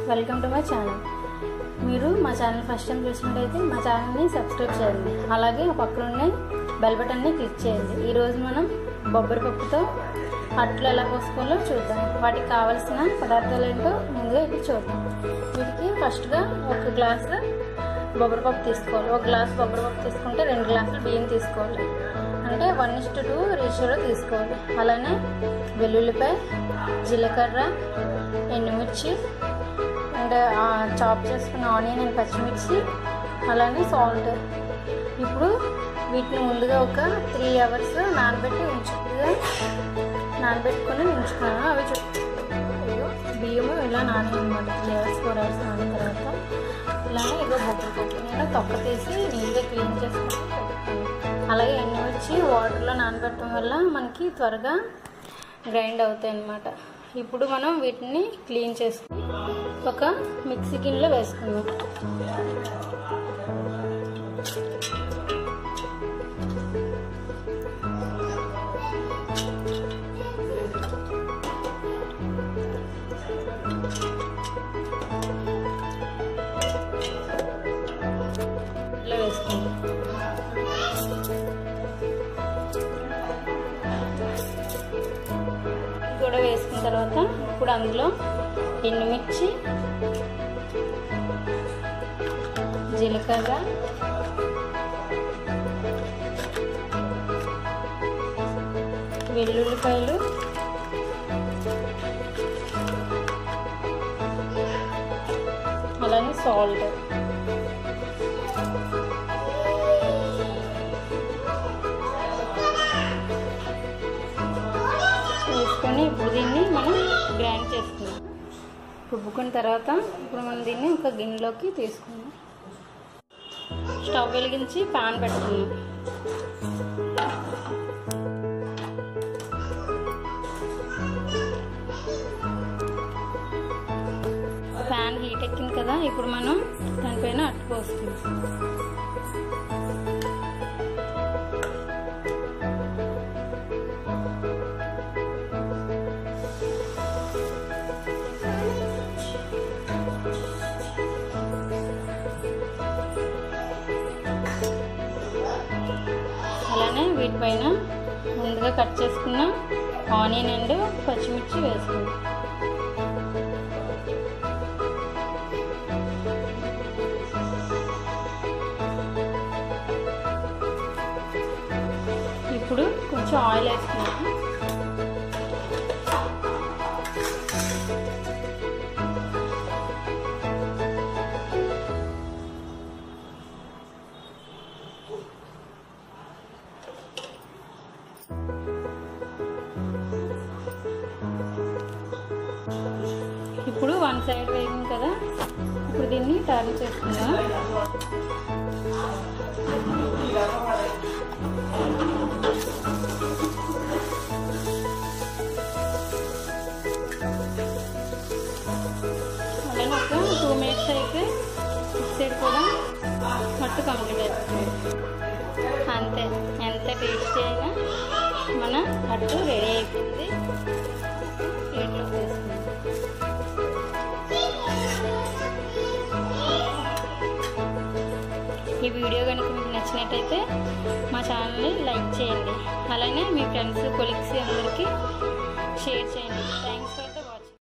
welcome to my channel మీరు మా channel first time చూసినట్టయితే మా ఛానల్ని సబ్స్క్రైబ్ చేయండి అలాగే పక్కన ఉన్న బెల్ బటన్ని క్లిక్ చేయండి ఈరోజు మనం బొబ్బరి పప్పుతో అట్లు ఎలా పోసుకోవాలో చూద్దాం వాటికి కావాల్సిన పదార్థాలు ఏంటో ముందుగా ఇప్పుడు చూద్దాం వీటికి ఫస్ట్గా ఒక గ్లాసు బొబ్బరి పప్పు తీసుకోవాలి ఒక గ్లాస్ బొబ్బరి పప్పు తీసుకుంటే రెండు గ్లాసులు బియ్యం తీసుకోవాలి అంటే వన్ ఇస్ట్ టూ రేషియోలో తీసుకోవాలి అలానే వెల్లుల్లిపాయ జీలకర్ర ఎండుమిర్చి అండ్ చాప్ చేసుకున్న ఆనియన్ అండ్ పచ్చిమిర్చి అలానే సాల్ట్ ఇప్పుడు వీటిని ముందుగా ఒక త్రీ అవర్స్ నానబెట్టి ఉంచుకుగా నానబెట్టుకొని ఉంచుకున్నాను అవి చూ ఇదిగో బియ్యము ఇలా నాని అనమాట త్రీ అవర్స్ ఫోర్ అవర్స్ నానిన తర్వాత ఇలానే ఇగో బొబ్బరి పప్పు నేను తొక్క తీసి నీట్గా క్లీన్ చేసుకొని పెట్టుకున్నాను అలాగే ఎండుమిర్చి వాటర్లో నానబెట్టడం వల్ల మనకి త్వరగా గ్రైండ్ అవుతాయి అన్నమాట ఇప్పుడు మనం వీటిని క్లీన్ చేసుకుని ఒక మిక్సీ గిన్నెలో వేసుకుందాం ఇలా వేసుకుందాం కూడా వేసుకున్న తర్వాత ఇప్పుడు అందులో ఎండుమిర్చి జీలకర్ర వెల్లుల్లిపాయలు అలానే సాల్ట్ వేసుకొని ఇప్పుడు దీన్ని మనం గ్రైండ్ చేసుకుందాం రుబ్బుకున్న తర్వాత ఇప్పుడు మనం దీన్ని ఒక గిన్నెలోకి తీసుకుందాం స్టవ్ వెలిగించి పాన్ పెట్టుకుందాం ప్యాన్ హీట్ ఎక్కింది కదా ఇప్పుడు మనం దానిపైన అట్టు పోసుకుందాం అలానే వీటిపైన ముందుగా కట్ చేసుకున్న ఆనియన్ అండ్ పచ్చిమిర్చి వేసుకుందాం ఇప్పుడు కొంచెం ఆయిల్ వేసుకున్నాం ఇప్పుడు వన్ సైడ్ వేగింది కదా ఇప్పుడు దీన్ని టర్న్ చేసుకుందాం అలానే ఒక టూ మినిట్స్ అయితే ఇటు సైడ్ కూడా మట్టు కంప్లీట్ అయిపోతుంది అంతే ఎంత టేస్టీ అయినా మన అట్టు రెడీ అయిపోయింది ప్లేట్లో వేసుకుందాం ఈ వీడియో కనుక మీకు నచ్చినట్టయితే మా ఛానల్ని లైక్ చేయండి అలానే మీ ఫ్రెండ్స్ కొలీగ్స్ అందరికీ